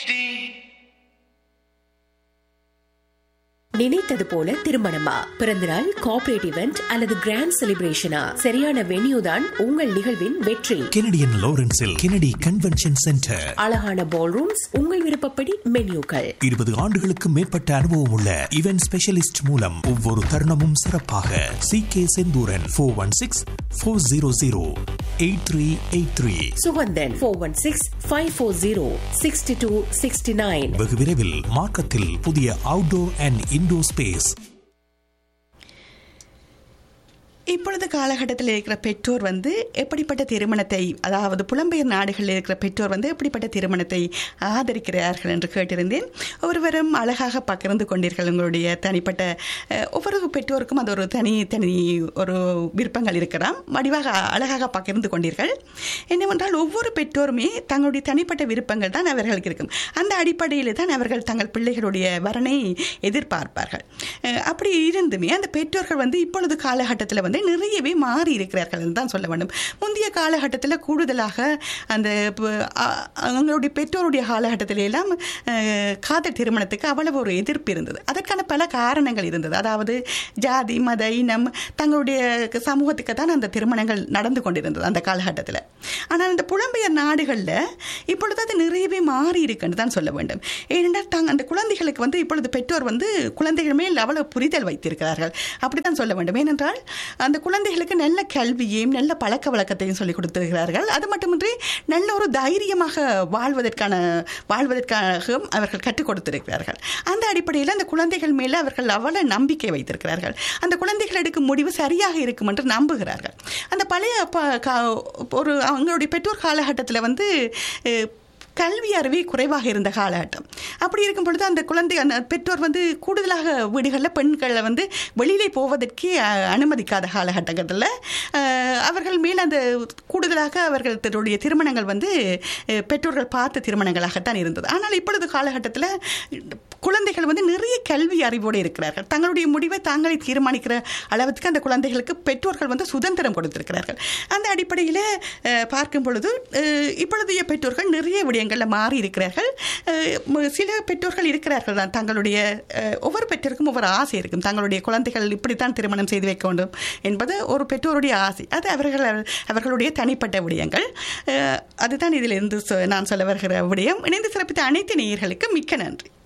நினைத்தது போல திருமணமா பிறந்தநாள் கார்ப்பரேட் இவெண்ட் அல்லது கிராண்ட் செலிப்ரேஷனா சரியான வென்யூ தான் உங்கள் நிகழ்வின் வெற்றி கெனடியன் லாரன்ஸில் கெனடி கன்வென்ஷன் சென்டர் அழகான பால் ரூம்ஸ் உங்கள் விருப்பப்படி மென்யூக்கள் இருபது ஆண்டுகளுக்கு மேற்பட்ட அனுபவம் உள்ள இவென்ட் ஸ்பெஷலிஸ்ட் மூலம் ஒவ்வொரு தருணமும் சிறப்பாக C K Senthuran four one six four zero zero eight three eight three Suganthan four one six five four zero sixty two sixty nine வெகு விரைவில் மார்க்கத்தில் புதிய அவுட்டோர் அண்ட் இன்டோர் ஸ்பேஸ் இப்பொழுது காலகட்டத்தில் இருக்கிற பெற்றோர் வந்து எப்படிப்பட்ட திருமணத்தை அதாவது புலம்பெயர் நாடுகளில் இருக்கிற பெற்றோர் வந்து எப்படிப்பட்ட திருமணத்தை ஆதரிக்கிறார்கள் என்று கேட்டிருந்தேன் ஒருவரும் அழகாக பகிர்ந்து கொண்டீர்கள் உங்களுடைய தனிப்பட்ட அஹ், ஒவ்வொரு பெற்றோருக்கும் அது ஒரு தனி தனி ஒரு விருப்பங்கள் இருக்கலாம் வடிவாக அழகாக பகிர்ந்து கொண்டீர்கள் என்னவென்றால் ஒவ்வொரு பெற்றோருமே தங்களுடைய தனிப்பட்ட விருப்பங்கள் தான் அவர்களுக்கு இருக்கும் அந்த அடிப்படையில் தான் அவர்கள் தங்கள் பிள்ளைகளுடைய வரனை எதிர்பார்ப்பார்கள் அஹ், அப்படி இருந்துமே அந்த பெற்றோர்கள் வந்து இப்பொழுது காலகட்டத்தில் வந்து நிறையவே மாறி இருக்கிறார்கள் என்று தான் சொல்ல வேண்டும் முந்தைய காலகட்டத்தில் கூடுதலாக அந்த ப- அ- அவங்களுடைய பெற்றோருடைய காலகட்டத்தில எல்லாம் அஹ், காதல் திருமணத்துக்கு அவ்வளவு ஒரு எதிர்ப்பு இருந்தது அதற்கான பல காரணங்கள் இருந்தது அதாவது ஜாதி மத இனம் தங்களுடைய சமூகத்துக்கு தான் அந்த திருமணங்கள் நடந்து கொண்டிருந்தது அந்த காலகட்டத்தில் ஆனால் இந்த புலம்பெயர் நாடுகளில் இப்பொழுது அது நிறையவே மாறி இருக்குன்னு தான் சொல்ல வேண்டும் ஏனென்றால் தாங்க அந்த குழந்தைகளுக்கு வந்து இப்பொழுது பெற்றோர் வந்து குழந்தைகள் மேல் அவ்வளவு புரிதல் வைத்திருக்கிறார்கள் அப்படித்தான் சொல்ல வேண்டும் ஏனென்றால் அந்த குழந்தைகளுக்கு நல்ல கல்வியையும் நல்ல பழக்க வழக்கத்தையும் சொல்லிக் கொடுத்திருக்கிறார்கள் அது மட்டுமின்றி நல்ல ஒரு தைரியமாக வாழ்வதற்கான வாழ்வதற்காகவும் அவர்கள் கற்றுக் கொடுத்திருக்கிறார்கள் அந்த அடிப்படையில் அந்த குழந்தைகள் மேலே அவர்கள் அவ்வளவு நம்பிக்கை வைத்திருக்கிறார்கள் அந்த குழந்தைகள் எடுக்கும் முடிவு சரியாக இருக்கும் என்று நம்புகிறார்கள் அந்த பழைய ப- கா- ஒரு அவங்களுடைய பெற்றோர் காலகட்டத்தில் வந்து அஹ், கல்வி அறிவு குறைவாக இருந்த காலகட்டம் அப்படி இருக்கும் பொழுது அந்த குழந்தை அந்த பெற்றோர் வந்து கூடுதலாக வீடுகளில் பெண்களை வந்து வெளியிலே போவதற்கே அஹ், அனுமதிக்காத காலகட்டத்தில் அஹ், அவர்கள் மேல் அந்த கூடுதலாக அவர்கள் தன்னுடைய திருமணங்கள் வந்து அஹ், பெற்றோர்கள் பார்த்த திருமணங்களாகத்தான் இருந்தது ஆனால் இப்பொழுது காலகட்டத்தில் குழந்தைகள் வந்து நிறைய கல்வி அறிவோடு இருக்கிறார்கள் தங்களுடைய முடிவை தாங்களே தீர்மானிக்கிற அளவுக்கு அந்த குழந்தைகளுக்கு பெற்றோர்கள் வந்து சுதந்திரம் கொடுத்திருக்கிறார்கள் அந்த அடிப்படையில் அஹ், பார்க்கும் பொழுது அஹ், இப்பொழுதைய பெற்றோர்கள் நிறைய விடயங்களில் மாறி இருக்கிறார்கள் அஹ், ம- சில பெற்றோர்கள் இருக்கிறார்கள் தான் தங்களுடைய அஹ், ஒவ்வொரு பெற்றோருக்கும் ஒவ்வொரு ஆசை இருக்கும் தங்களுடைய குழந்தைகள் இப்படித்தான் திருமணம் செய்து வைக்க வேண்டும் என்பது ஒரு பெற்றோருடைய ஆசை அது அவர்கள் அவர்களுடைய தனிப்பட்ட விடயங்கள் அஹ், அதுதான் இதிலிருந்து சொ- நான் சொல்ல வருகிற விடயம் இணைந்து சிறப்பித்த அனைத்து நேயர்களுக்கு மிக்க நன்றி